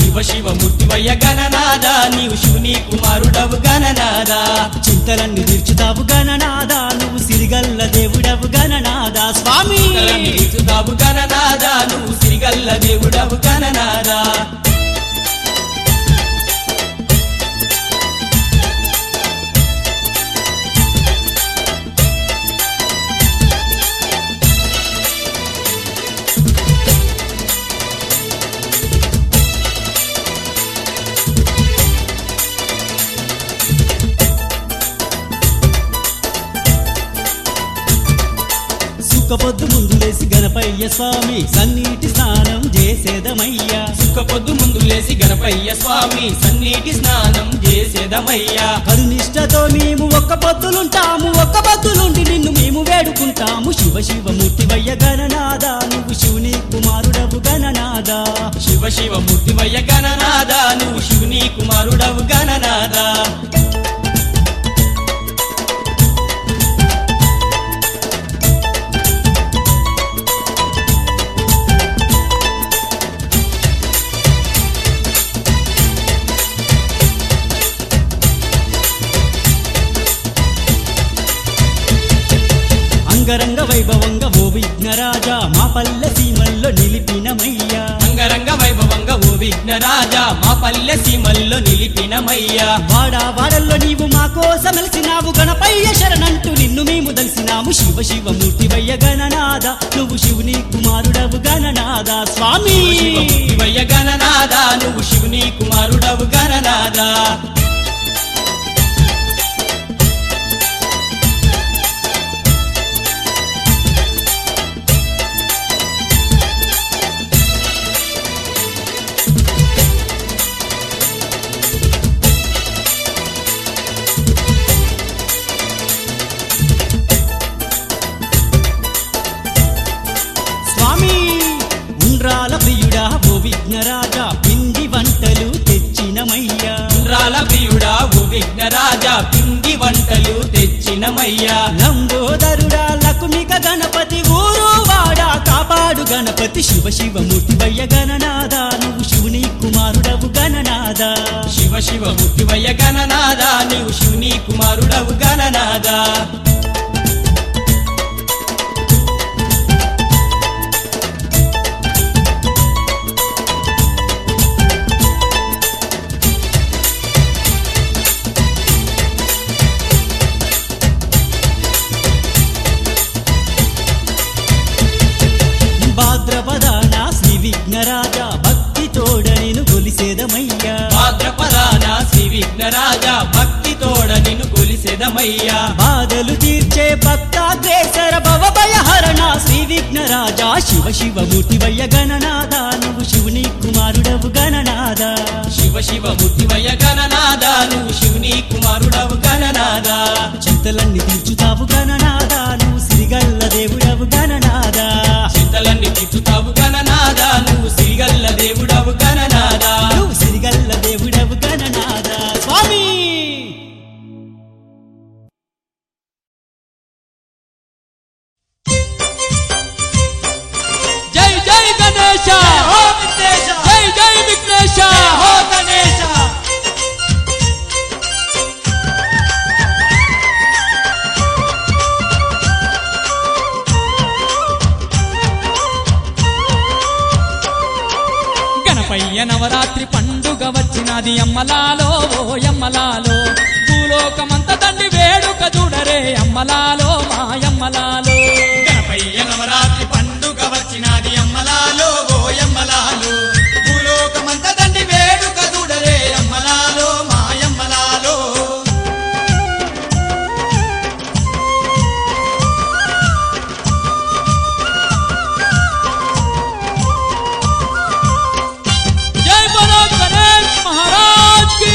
శివ శివ మూర్తివయ్య గణనాద నీవు శివుని కుమారుడవు గణనాద చింతలన్నీ తీర్చుతావు గణనాద నువ్వు సిరిగల్ల దేవుడవు గణనాద స్వామి నీచుతావు గణనాద నువ్వు సిరిగల్ల దేవుడవు గణనాద సుఖపొద్దు ముందు లేసి గణపయ్య స్వామి సన్నీటి స్నానం చేసేదమయ్యా సుఖ పొద్దు ముందు లేసి గణపయ్య స్వామి సన్నీటి స్నానం చేసేదమయ్యా కరునిష్టతో మేము ఒక్క పొద్దులుంటాము ఒక్క పొద్దులుండి నిన్ను మేము వేడుకుంటాము శివ శివ మూర్తివయ్య గణనాద నువ్వు శివుని కుమారుడవు గణనాద శివ శివ మూర్తివయ్య గణనాద నువ్వు శివుని కుమారుడవు గణనాద అంగరంగ వైభవంగా ఓ విఘ్నరాజా మా పల్లె సీమల్లో నిలిపినమయ్యా అంగరంగ వైభవంగా ఓ విఘ్నరాజా మా పల్లె సీమల్లో నిలిపినమయ్యా వాడా వాడల్లో నీవు మా కోసం వెలిసినావు గణపయ్య శరణంటూ నిన్ను మేము దలిసినాము శివ శివ మూర్తివయ్య గణనాద నువ్వు శివుని కుమారుడవు గణనాద స్వామి శివ మూర్తివయ్య గణనాద నువ్వు శివుని కుమారుడవు గణనాద స్వామి ఉండ్రాల ప్రియుడా ఓ విఘ్నరాజా పిండి వంటలు తెచ్చినమయ్యా ఉండ్రాల ప్రియుడా ఓ విఘ్నరాజా పిండి వంటలు తెచ్చినమయ్యా లంబోదరుడా లకుమిక గణపతి ఊరు వాడా కాపాడు గణపతి శివ శివ మూర్తివయ్య గణనాద నువ్వు శివుని కుమారుడవు గణనాద శివ శివ మూర్తివయ్య గణనాద నీవు శివుని కుమారుడవు గణనాద భాద్రపదాన శ్రీ విఘ్నరాజ భక్తి తోడ నేను గొలిసేదమయ్యా భాద్రపదాన శ్రీ విఘ్నరాజా భక్తి తోడ నిన్ను కొలిసెదమయ్యా బాధలు తీర్చే భక్తాగ్రేసర భవభయహరణ శ్రీ విఘ్నరాజ శివ శివ మూర్తివయ్య గణనాద నువ్వు శివుని కుమారుడవు గణనాద శివ శివ మూర్తివయ్య గణనాద నువ్వు శివుని కుమారుడవు గణనాద చింతలన్నీ తీర్చుతావు గణనాద నువ్వు సిరిగల్ల దేవుడవు గణనాద చింతలన్నీ తీర్చుతావు గణనాద నువ్వు సిరిగల్ల దేవుడవు గణనాద నువ్వు సిరిగల్ల దేవుడవు గణనాద స్వామి జై జై గణేశ జై జై విఘ్నేశ గణపయ్య నవరాత్రి పండుగ వచ్చినది అమ్మలాలో ఓ అమ్మలాలో భూలోకమంత తండ్రి వేడుక చూడరే అమ్మలాలో మాయమ్మలాలో గణపయ్య నవరాత్రి పండుగ వచ్చినది అమ్మలాలో ఓయమ్మలాలో భూలోకమంత దండి వేడుక చూడరే అమ్మలాలో మాయమ్మలాలో జై బలో గణేష్ మహారాజ్ కి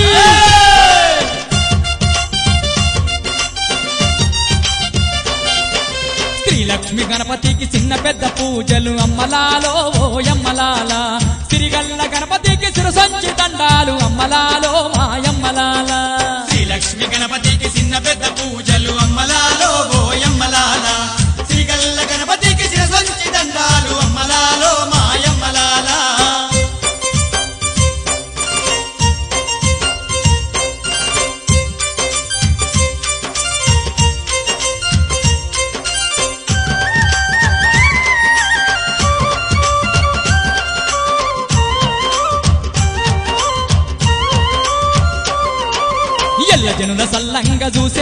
శ్రీలక్ష్మి గణపతికి చిన్న పెద్ద పూజలు అమ్మలాలో ఓ అమ్మలాల సిరిగల్ల గణపతికి సిరసంచి దండాలు అమ్మలాలో మాయమ్మలాల శ్రీలక్ష్మి గణపతికి చిన్న పెద్ద పూజలు అమ్మలాలో ఓయమ్మలాల శ్రీగల్ల గణపతికి శిరసంచి దండాలు అమ్మలాలో మాయమ్మలాల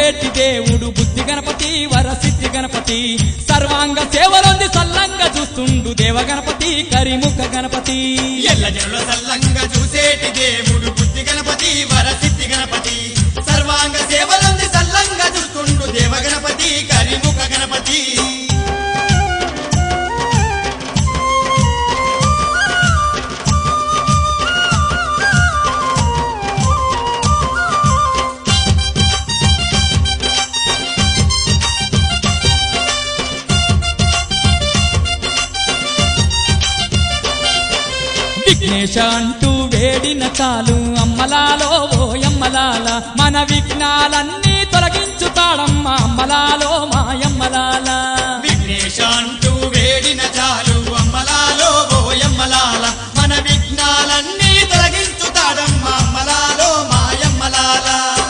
చూసేటి దేవుడు బుద్ధి గణపతి వరసిద్ధి గణపతి సర్వాంగ సేవలొంది సల్లంగా చూస్తుండు దేవ గణపతి కరిముఖ గణపతి ఎల్ల జనుల సల్లంగా చూసేటి దేవుడు బుద్ధి గణపతి వరసిద్ధి గణపతి సర్వాంగ సేవలంది సల్లంగా చూస్తుండు దేవ గణపతి కరిముఖ గణపతి విఘ్నేశ అంటూ వేడిన చాలు అమ్మలాలో ఓ అమ్మలాల మన విఘ్నాలన్నీ తొలగించుతాడమ్మ అమ్మలాలో మాయమ్మలాల విఘ్నేశ అంటూ వేడిన చాలు అమ్మలాలో ఓయమ్మలాల మన విఘ్నాలన్నీ తొలగించుతాడమ్మ అమ్మలాలో మాయమ్మలాల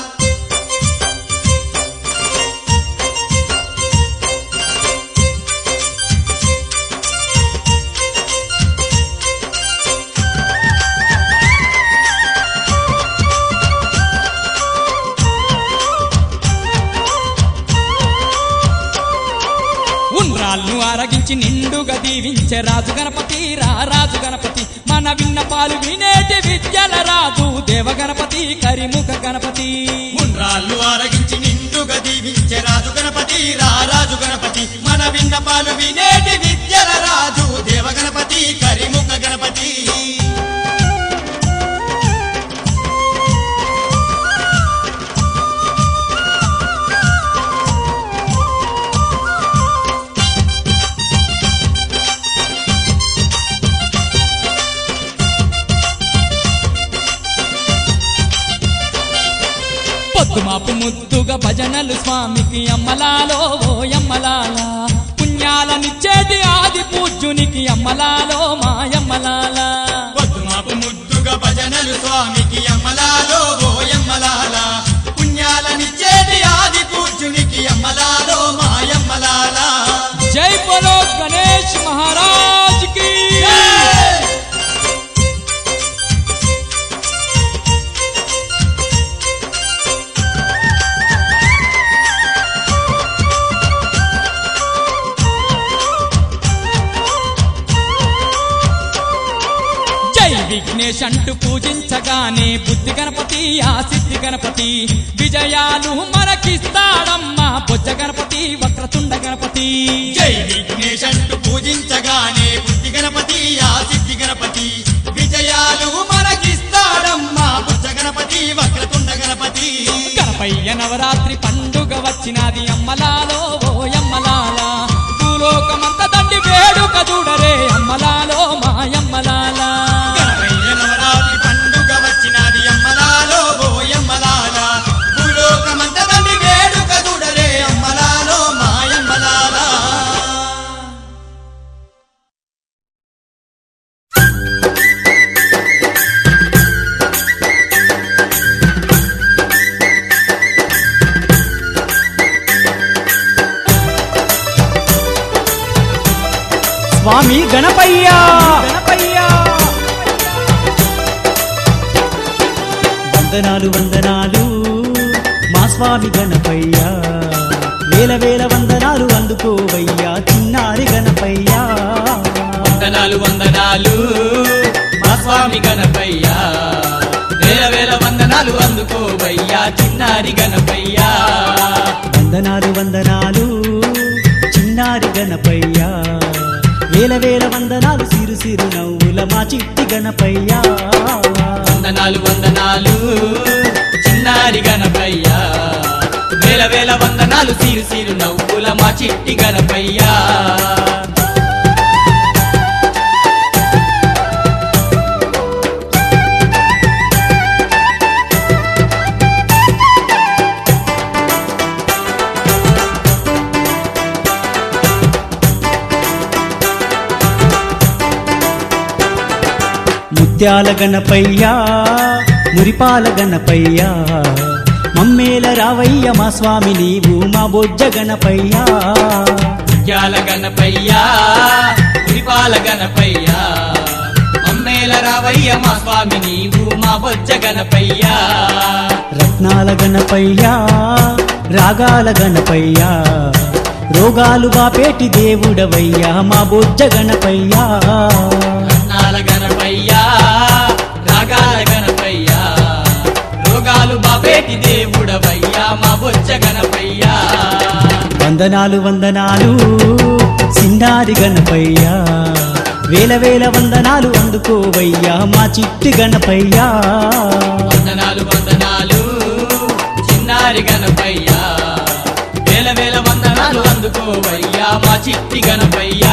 ఉండ్రాళ్ళు ఆరగించి నిండుగా దీవించే రాజు గణపతి రా రాజు గణపతి మన విన్నపాలు వినేటి విద్యల రాజు దేవ గణపతి కరిముఖ గణపతి ఉండ్రాళ్ళు ఆరగించి నిండుగా దీవించే రాజు గణపతి రారాజు గణపతి మన విన్నపాలు వినేటి విద్యల రాజు దేవ గణపతి కరిముఖ గణపతి పొద్దుమాపు ముద్దుగా భజనలు స్వామికి అమ్మలాలో ఓ అమ్మలాల పుణ్యాలనిచ్చేటి ఆది పూజ్యునికి అమ్మలాలో మాయమ్మలాల పొద్దుమాపు ముద్దుగా భజనలు స్వామికి అమ్మలాలో ఓయమ్మలాల పుణ్యాలనిచ్చేటి ఆది పూజ్యునికి అమ్మలాలో మాయమ్మలాల జై బలో గణేష్ మహారాజ్ కి జై విఘ్నేష్ అంటూ పూజించగానే బుద్ధి గణపతి ఆ సిద్ధి గణపతి విజయాలు మనకిస్తాడమ్మా బొజ్జ గణపతి వక్రతుండ గణపతి జై విఘ్నేశ్ అంటూ పూజించగానే బుద్ధి గణపతి ఆ సిద్ధి గణపతి విజయాలు మనకిస్తాడమ్మా బుద్ధ గణపతి వక్రతుండ గణపతి గణపయ్య నవరాత్రి పండుగ వచ్చినది అమ్మలాలో ఓ అమ్మలాల భూలోకమంత దండి వేడుక చూడరే అమ్మలాలో మాయమ్మలాల గణపయ్య నవరాత్రి పండుగ వచ్చినది అమ్మలాలో ఓయమ్మలాల భూలోకమంతదండి వేడుక చూడరే అమ్మలాలో మాయమ్మలాల స్వామి గణపయ్య గణపయ్య వందనాలు వందనాలు మా స్వామి గణపయ్య వేల వేల వందనాలు అందుకోవయ్యా చిన్నారి గణపయ్య వందనాలు వందనాలు మా స్వామి గణపయ్యా వేల వేల వందనాలు అందుకోవయ్యా చిన్నారి గణపయ్యా వందనాలు వందనాలు చిన్నారి గణపయ్య వేల వేల వందనాలు సిరు సిరు నవ్వుల మా చిట్టి గణపయ్య వందనాలు వందనాలు చిన్నారి గణపయ్యా వేల వేల వందనాలు సిరు సిరు నవ్వుల మా చిట్టి గణపయ్యా ముత్యాల గణపయ్యా మురిపాల గణపయ్యా మమ్మేల రావయ్య మా స్వామి నీవు మా బొజ్జ గణపయ్యా ముత్యాల గణపయ్యా ఉరిపాల గణపయ్యా అమ్మేల రావయ్య మా స్వామి నీవు మా బొజ్జ గణపయ్యా రత్నాల గణపయ్యా రాగాల గణపయ్యా రోగాలు బాపేటి దేవుడవయ్యా మా బొజ్జ గణపయ్యా రత్నాల గణపయ్యా రాగాల గణపయ్యా రోగాలు బాపేటి దేవుడవయ్యా మా బొజ్జ గణపయ్యా వందనాలు వందనాలు సిండారి గణపయ్యా వేల వేల వందనాలు అందుకోవయ్యా మా చిట్టి గణపయ్యా వందనాలు వందనాలు చిన్నారి గణపయ్యా వేల వేల వందనాలు అందుకోవయ్యా మా చిట్టి గణపయ్యా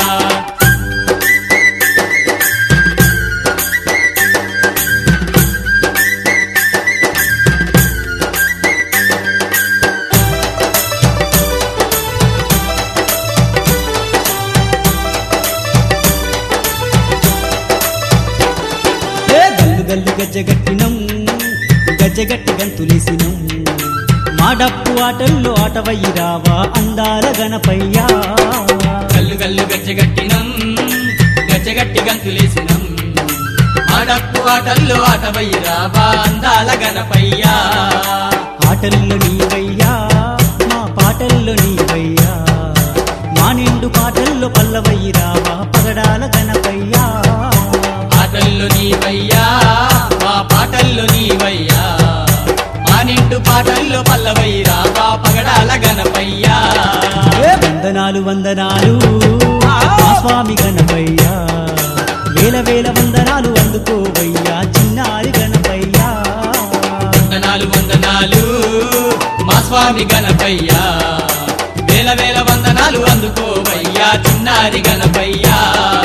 ఏ గల్లు గల్లు గజ్జగట్టినం గజ్జగట్టి గంతులేసినం మా డప్పు ఆటల్లో ఆటవయ్యి రావా అందాల గణపయ్యా గల్లు గల్లు గజ్జగట్టినం గజ్జగట్టి గంతులేసినం ఆడప్పు ఆటల్లో ఆటవయ్యరాబా అందాల గణపయ్యా ఆటల్లో నీవయ్యా మా పాటల్లో నీవయ్యా మా నిండు పాటల్లో పల్లవయ్యి రావా పగడాల గణపయ్యా ఆటల్లో నీవయ్యా మా పాటల్లో నీవయ్యా మా నిండు పాటల్లో పల్లవయ్యరాబా పగడాల గణపయ్యా ఏ వందనాలు వందనాలు మా స్వామి గణపయ్యా వేల వేల వందనాలు అందుకోవయ్యా చిన్నారి గణపయ్యా వందనాలు వందనాలు మా స్వామి గణపయ్యా వేల వేల వందనాలు అందుకోవయ్యా చిన్నారి గణపయ్యా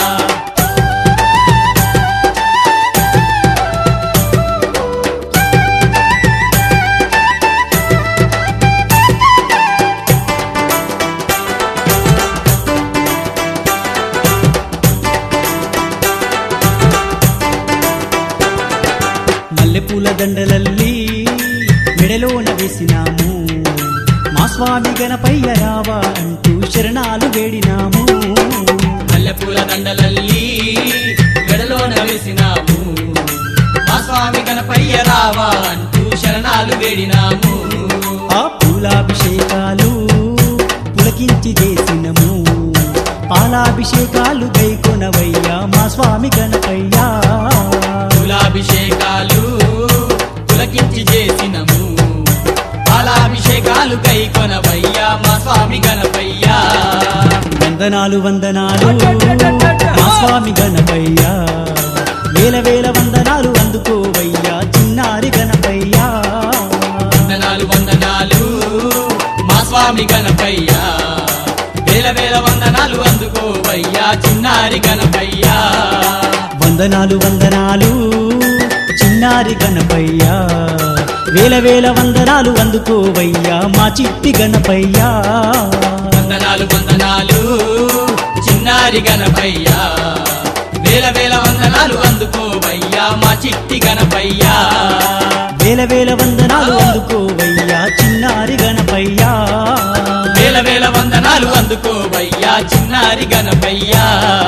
మల్లెపూల దండలల్లి మెడలోన వేసినాము మా స్వామి గణపయ్య రావా అంటూ శరణాలు వేడినాము మల్లెపూల దండలల్లి గడలోన వేసినాము మా స్వామి గణపయ్య రావా అంటూ శరణాలు వేడినాము ఆ పూలాభిషేకాలు పులకించి చేసినము పాలాభిషేకాలు గైకొనవయ్యా మా స్వామి గణపయ్యా కులాభిషేకాలు పులకించి చేసినము పాలాభిషేకాలు కై కొనవయ్యా మా స్వామి గణపయ్యా వందనాలు వందనాలు మా స్వామి గణపయ్యా వేల వేల వందనాలు అందుకోవయ్యా చిన్నారి గణపయ్యా వందనాలు వందనాలు మా స్వామి గణపయ్యా వేల వేల వందనాలు అందుకోవయ్యా చిన్నారి గణపయ్యా వందనాలు వందనాలు చిన్నారి గణపయ్యా వేల వేల వందనాలు అందుకోవయ్యా మా చిట్టి గణపయ్యా వందనాలు వందనాలు చిన్నారి గణపయ్యా వేల వేల వందనాలు అందుకోవయ్యా మా చిట్టి గణపయ్యా వేల వేల వందనాలు అందుకోవయ్యా చిన్నారి గణపయ్యా వేల వేల వందనాలు అందుకోవయ్యా చిన్నారి గణపయ్యా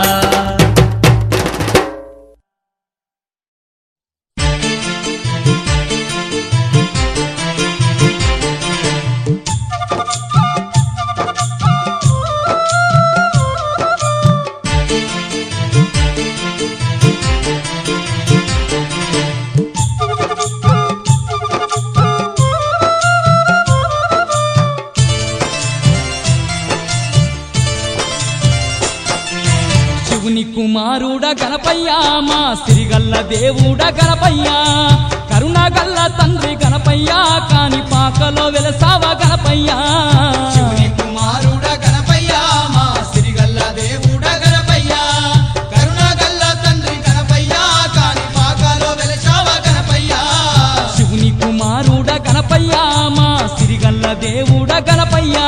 శివుని కుమారుడ గణపయ్యా మా సిరిగల్ల దేవుడ గణపయ్యా కరుణగల్ల తండ్రి గణపయ్యా కాని పాకలో వెలసావ గణపయ్యా శివుని కుమారుడ గణపయ్య మా సిరిగల్ల దేవుడ గణపయ్య కరుణగల్ల తండ్రి గణపయ్య కాని పాకాలో వెలసావ గణపయ్య శివుని కుమారుడ గణపయ్యా మా సిరిగల్ల దేవుడ గణపయ్యా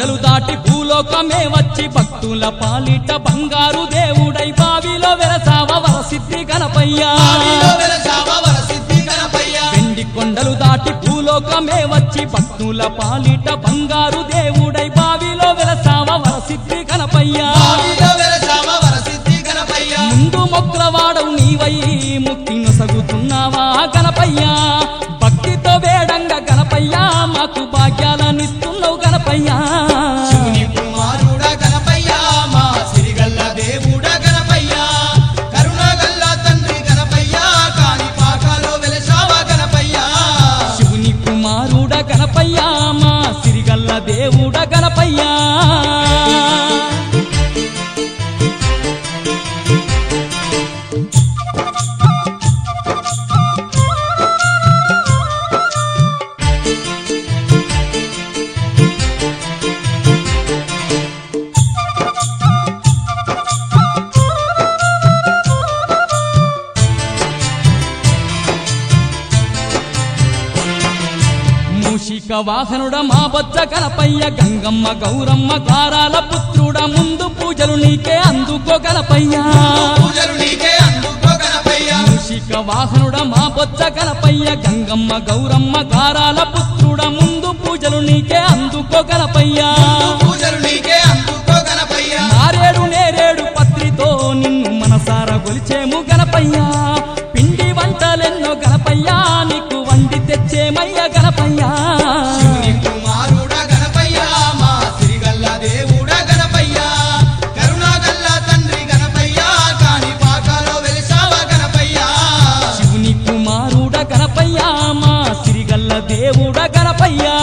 కొండలు దాటి భూలోకమే వచ్చి భక్తుల పాలిట బంగారు దేవుడై బావిలో వెరసావ వరసిద్ధి గణపయ్యా బావిలో వెలసావ వరసిద్ధి గణపయ్య వెండి కొండలు దాటి భూలోకమే వచ్చి భక్తుల పాలిట బంగారు దేవుడై బావిలో వెలసావ వరసిద్ధి గణపయ్యా బావిలో వెలసావ వరసిద్ధి గణపయ్య ముందు మొక్కలవాడవు నీవై ముక్తి నొసగుతున్నావా గణపయ్యా భక్తితో వేడంగా గణపయ్యా మాకు భాగ్యాలనిస్తున్నావు గణపయ్యా శివుని కుమారుడ గణపయ్య మా సిరిగల్ల దేవుడ గణపయ్య కరుణగల్ల తండ్రి గణపయ్య కాని పాకాలో వెలసావ గణపయ్య శివుని కుమారుడ గణపయ్యా మా సిరిగల్ల దేవుడ గణపయ్యా మూషిక వాహనుడ మా బొజ్జ గణపయ్య గంగమ్మ గౌరమ్మ గారాల పుత్రుడ ముందు పూజలు నీకే అందుకో గణపయ్యా పూజలు నీకే అందుకో గణపయ్య మూషిక వాహనుడ మా బొజ్జ గణపయ్య గంగమ్మ గౌరమ్మ గారాల పుత్రుడ ముందు పూజలు నీకే అందుకో గణపయ్యా పూజలు నీకే అందుకో గణపయ్య నారేడు నేరేడు పత్రితో నిన్ను మనసార గొలిచేము గణపయ్యా పిండి వంటలెన్నో గణపయ్యా నీకు వండి తెచ్చేమయ్య గణపయ్యా శివుని కుమారుడ గణపయ్య మా సిరిగల్ల దేవుడ గణపయ్య కరుణగల్ల తండ్రి గణపయ్య కాని పాకాలో వెలిసావ గణపయ్య శివుని కుమారుడ గణపయ్యా మా సిరిగల్ల దేవుడ గణపయ్యా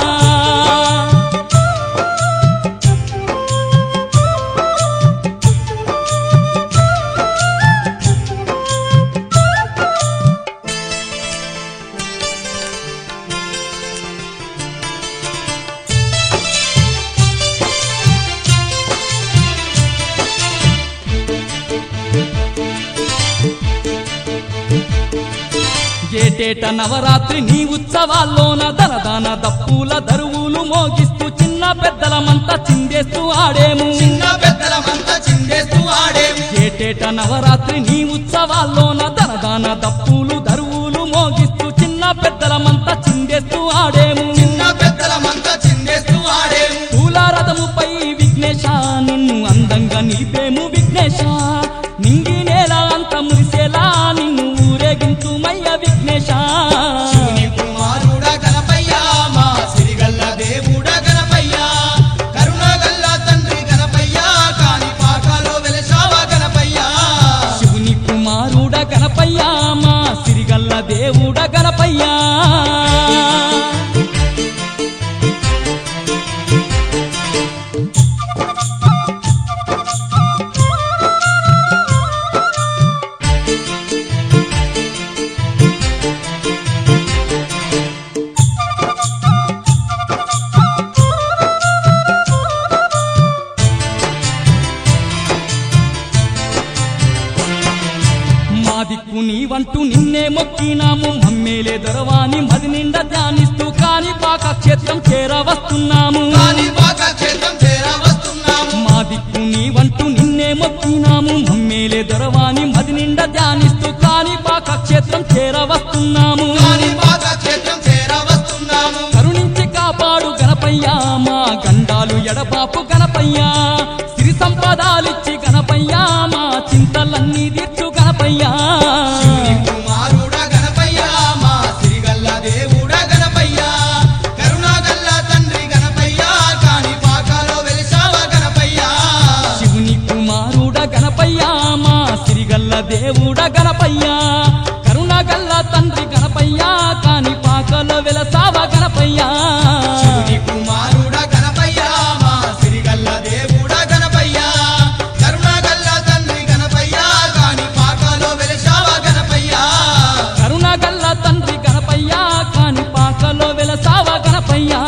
ఏటేట నవరాత్రి నీ ఉత్సవాల్లోన దనదాన దప్పుల దరువులు మోగిస్తూ చిన్న పెద్దలమంతా చిందేస్తూ ఆడేము చిన్న పెద్దలమంతా చిందేస్తూ ఆడేము ఏటేట నవరాత్రి నీ ఉత్సవాల్లోన దనదాన దప్పులు దరువులు మోగిస్తూ చిన్న పెద్దలమంతా చిందేస్తూ ఆడేము చిన్న పెద్దలమంతా చిందేస్తూ ఆడేము పూలారథముపై విఘ్నేశ నిన్ను అందంగా నిలిపేము విఘ్నేశ నింగి నేల అంత మురిసేలా నిన్ను ఊరేగించు మయ్య విఘ్నేశ శివుని కుమారుడ గణపయ్య మా సిరిగల్ల దేవుడ గణపయ్య కరుణగల్ల తండ్రి గణపయ్య కాని పాకాలో వెలసావ గణపయ్య శివుని కుమారుడ గణపయ్య మా సిరిగల్ల దేవుడ గణపయ్యా మా దిక్కు నీవంటూ నిన్నే మొక్కినాము మమ్మేలే దొరవాని మది నిండా ధ్యానిస్తూ కాని పాక క్షేత్రం చేరవస్తున్నాము కాని పాక క్షేత్రం చేర వస్తున్నాము మా దిక్కు నీవంటూ నిన్నే మొక్కినాము మమ్మేలే దొరవాని మది నిండా ధ్యానిస్తూ కాని పాక క్షేత్రం చేరవస్తున్నాము కాని పాక క్షేత్రం చేర వస్తున్నాము కరుణించి కాపాడు గణపయ్యా మా గండాలు ఎడబాపు గణపయ్యా సిరి సంపదాలిచ్చి గణపయ్యా మా చింతలన్నీ తీర్చు గణపయ్యా శివుని కుమారుడ గణపయ్య మా సిరిగల్ల దేవుడ గణపయ్య కరుణగల్ల తండ్రి గణపయ్య కాని పాకాలో వెలిసావ గణపయ్య శివుని కుమారుడ గణపయ్యా మా సిరిగల్ల దేవుడ గణపయ్యా కరుణగల్ల తండ్రి గణపయ్యా కాని పాకలో వెలసావ గణపయ్యా శివుని కుమారుడ గణపయ్య మా సిరిగల్ల దేవుడ గణపయ్య కరుణగల్ల తండ్రి గణపయ్య కాని పాకాలో వెలిసావ గణపయ్య కరుణగల్ల తండ్రి గణపయ్యా కాని పాకలో వెలసావ గణపయ్యా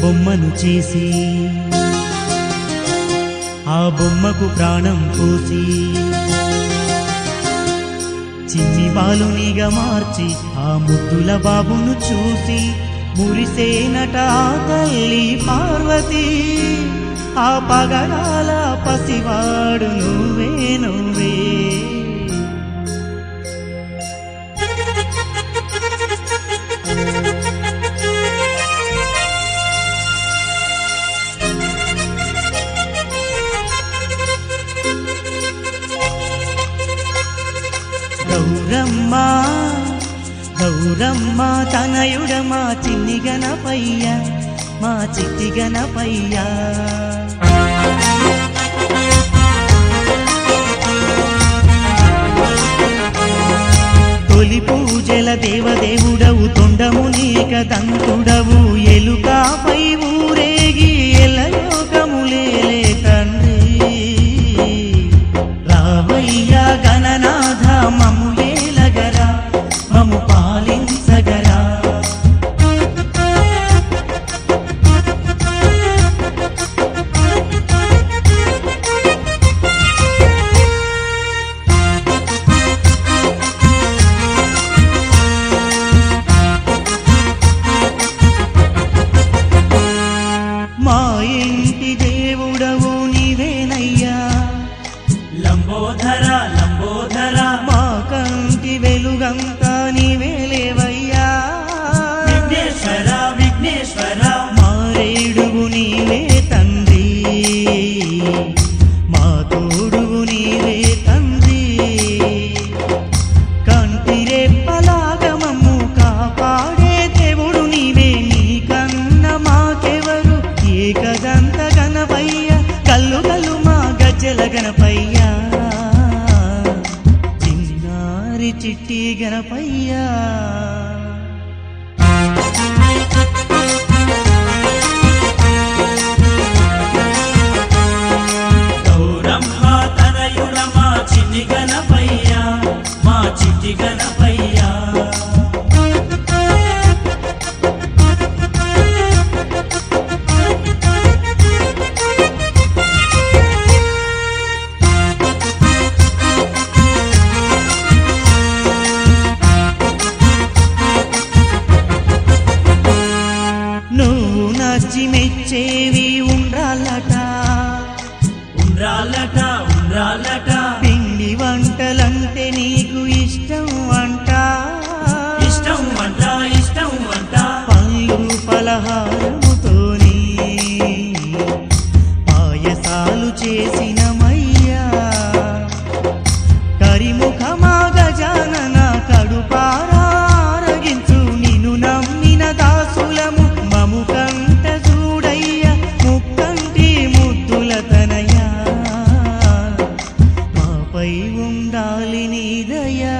బొమ్మను చేసి ఆ బొమ్మకు ప్రాణం పోసి చిన్ని బాలునిగా మార్చి ఆ ముద్దుల బాబును చూసి మురిసేనట ఆ తల్లి పార్వతి ఆ పగడాల పసివాడు నువ్వే నువ్వే గౌరమ్మ గౌరమ్మ తనయుడ మా చిన్ని గణపయ్య మా చిట్టి గణపయ్య తొలి పూజల దేవదేవుడవు తొండము నీక దంతుడవు ఎలుకాపై ఊరేగి ఎలలోకములేలే తండ్రి రావయ్య గణనాథ మము ఏలగరా మము పాలించగరా మా ఇంటి దేవుడవు నీవేనయ్యా లంబోధర లంబోధర మా కంటి వెలుగంతా నీవేలేవయ్యా విఘ్నేశ్వర విఘ్నేశ్వర మారేడువు నీవే తండ్రి మా తోడువు నీవే తండ్రి కంటిరెప్పలాగమము కాపాడే దేవుడు నీవే నీ కన్న మాకెవరు ఏకదంత గణపయ్య కల్లు కల్లు మా గజ్జల గణపయ్య చిన్నారి చిట్టి గణపయ్యా గౌరమ్మ తనయుడ మా చిన్ని గణపయ్య మా చిట్టి గణపయ్య నువ్వు నచ్చి మెచ్చేవి ఉండాలట ఉండ్రాలట ఉండ్రాలట పిండి వంటలంటే నీకు ఇష్టం అంట ఇష్టం అంట ఇష్టం అంట పళ్ళు పలహారముతోని పాయసాలు చేసినమయ్యా కరిముఖమా గజానన కడుపారారగించు నిన్ను నమ్మిన దాసులము మము కంట చూడయ్య ముక్కంటి ముద్దుల తనయా మాపై ఉండాలి నీదయా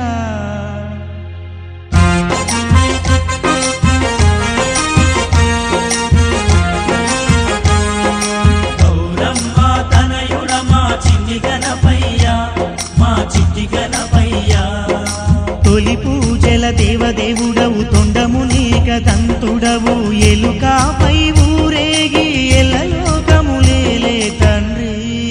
గౌరమ్మ తనయుడ మా చిన్ని గణపయ్య మా చిట్టి గణపయ్య తొలి పూజల దేవదేవుడవు తొండము నీక దంతుడవు ఎలుకాపై ఊరేగి ఎలలోకములేలే తండ్రి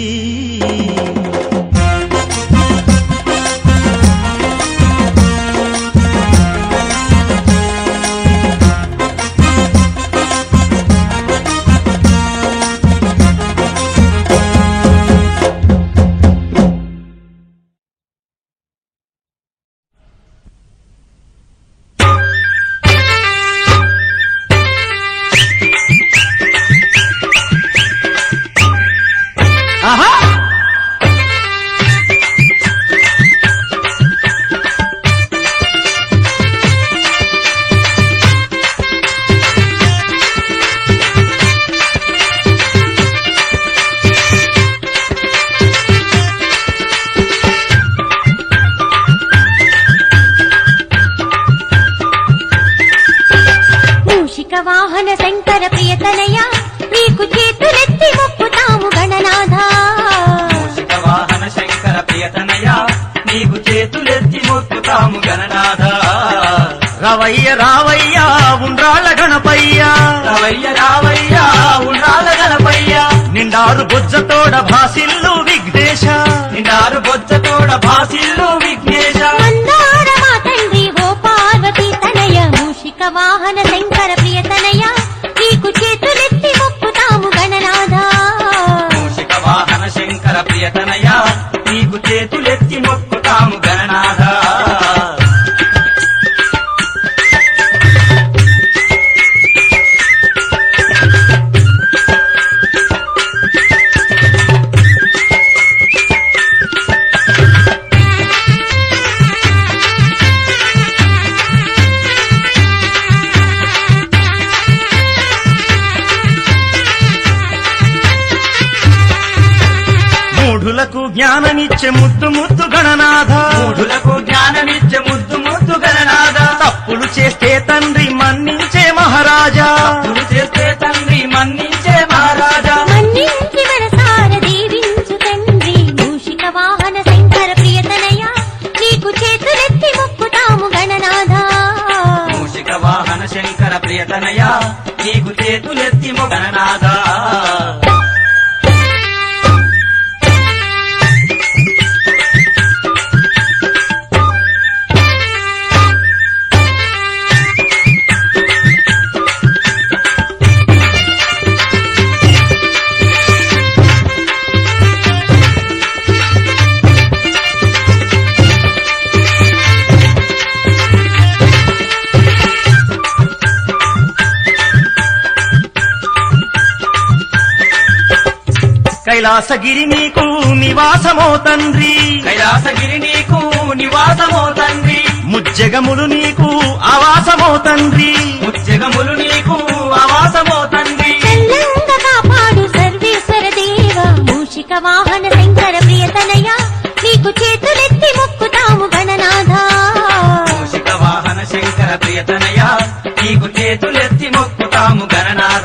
మూషిక వాహన శంకర ప్రియతనయ మీకు చేతులెత్తి మొక్కుతాము గణనాథ మూషిక వాహన శంకర ప్రియతనయ నీకు చేతులెత్తి మొక్కుతాము గణనాథ రావయ్య రావయ్య ఉండ్రాళ్ళ గణపయ్య రవయ్య రావయ్య ఉండాల గణపయ్య నిండారు బొజ్జతోడ భాసిల్లు విఘ్నేశ నిండారు బొచ్చతోడ భాసిల్లు విఘ్నేశ మందార మా తండ్రి ఓ పార్వతీ తనయ మూషిక వాహన శంకర ప్రియతనయ నీకు చేతులెత్తి మొక్కుతాము గణనాథా మూషిక వాహన శంకర ప్రియతనయ నీకు చేతులెత్తి మొక్కుతాము గణనాథ మూఢులకు జ్ఞానమిచ్చే ముద్దు ముద్దు గణనాథ మూఢులకు జ్ఞానమిచ్చే ముద్దు ముద్దు గణనాథ తప్పులు చేస్తే తండ్రి మన్నించే మహారాజా తప్పులు చేస్తే తండ్రి మన్నించే మహారాజా మన్నించి మనసార దీవించు తండ్రి మూషిక వాహన శంకర ప్రియతనయ నీకు చేతులెత్తి మొక్కుతాము గణనాథా మూషిక వాహన శంకర ప్రియతనయ నీకు చేతులెత్తి గణనాథ కైలాసగిరి నీకు నివాసమో తండ్రి కైలాసగిరి నీకు నివాసమో తండ్రి ముజ్జగములు నీకు ఆవాసమో తండ్రి ముజ్జగములు నీకు ఆవాసమో తండ్రి చల్లంగా కాపాడు సర్వేశ్వర దేవ మూషిక వాహన శంకర ప్రియతనయ నీకు చేతులెత్తి మొక్కుతాము గణనాథా మూషిక వాహన శంకర ప్రియతనయ నీకు చేతులెత్తి మొక్కుతాము గణనాథ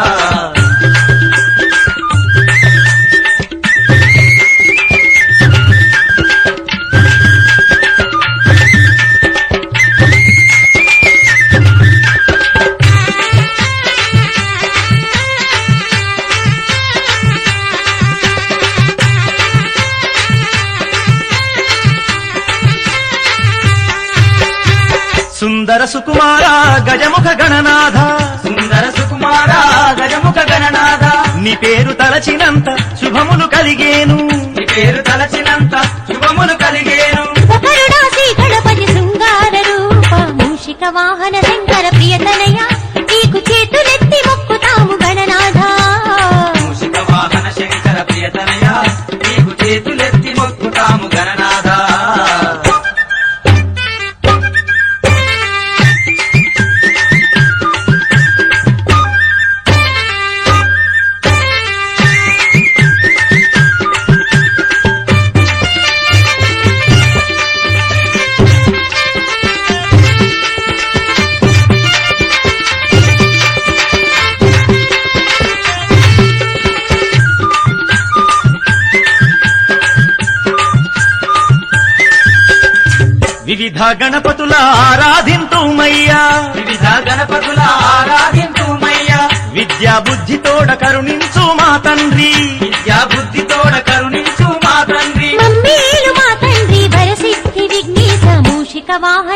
సుందర సుకుమార గజముఖ గణనాథ సుందర సుకుమార గజముఖ గణనాథ నీ పేరు తలచినంత శుభములు కలిగేను నీ పేరు తలచినంత శుభములు కలిగేను శుభకరుడా శ్రీ గణపతి శృంగార రూప మూషిక వాహన శంకర ప్రియతనయ నీకు చేతులెత్తి మొక్కుతాము గణనాథా మూషిక వాహన శంకర ప్రియతనయ నీకు చేతులెత్తి మొక్కుతాము గణనాథ వివిధ గణపతుల ఆరాధింతుమయ్యా వివిధ గణపతుల ఆరాధింతుమయ్యా విద్యా బుద్ధితోడ కరుణించు మా తండ్రి విద్యా బుద్ధితోడ కరుణించు మా తండ్రి మమ్మీలు మా తండ్రి వరసిద్ధి విఘ్నేశ మూషిక వాహన